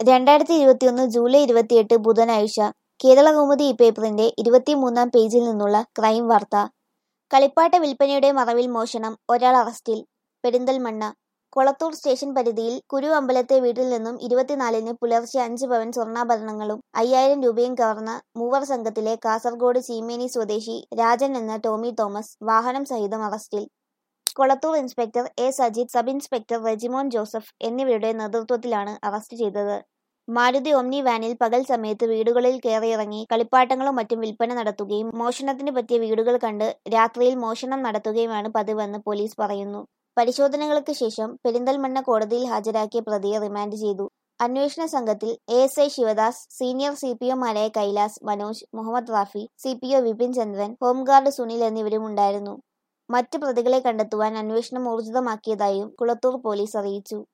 രണ്ടായിരത്തി ഇരുപത്തിയൊന്ന് ജൂലൈ ഇരുപത്തിയെട്ട് ബുധനാഴ്ച കേരളകൗമുദി ഈ പേപ്പറിന്റെ ഇരുപത്തിമൂന്നാം പേജിൽ നിന്നുള്ള ക്രൈം വാർത്ത കളിപ്പാട്ട വിൽപ്പനയുടെ മറവിൽ മോഷണം ഒരാൾ അറസ്റ്റിൽ പെരിന്തൽമണ്ണ കൊളത്തൂർ സ്റ്റേഷൻ പരിധിയിൽ കുരു അമ്പലത്തെ വീട്ടിൽ നിന്നും ഇരുപത്തിനാലിന് പുലർച്ചെ അഞ്ച് പവൻ സ്വർണ്ണാഭരണങ്ങളും അയ്യായിരം രൂപയും കവർന്ന മൂവർ സംഘത്തിലെ കാസർഗോഡ് ചീമേനി സ്വദേശി രാജൻ എന്ന ടോമി തോമസ് വാഹനം സഹിതം അറസ്റ്റിൽ Kolathur inspector A Sajith sub inspector Rejimon Joseph എന്നിവരുടെ നേതൃത്വത്തിലാണ് അറസ്റ്റ് ചെയ്തത് മാരുതി ഒമ്നി വാനിൽ പകൽ സമയത്ത് വീടുകളിൽ കയറിയിറങ്ങി കളിപ്പാട്ടങ്ങളും മറ്റും വിൽപ്പന നടത്തുകയും മോഷണത്തിന് പറ്റിയ വീടുകൾ കണ്ട് രാത്രിയിൽ മോഷണം നടത്തുകയുമാണ് പതിവെന്ന് പോലീസ് പറയുന്നു പരിശോധനകൾക്ക് ശേഷം പെരിന്തൽമണ്ണ കോടതിയിൽ ഹാജരാക്കിയ പ്രതിയെ റിമാൻഡ് ചെയ്തു അന്വേഷണ സംഘത്തിൽ A S I Sivadas senior C P ഒമാരായ Kailas Manoj Muhammad Rafi C P O Vipin Chandran home guard Sunil എന്നിവരും ഉണ്ടായിരുന്നു മറ്റ് പ്രതികളെ കണ്ടെത്തുവാൻ അന്വേഷണം ഊർജിതമാക്കിയതായും കുളത്തൂർ പോലീസ് അറിയിച്ചു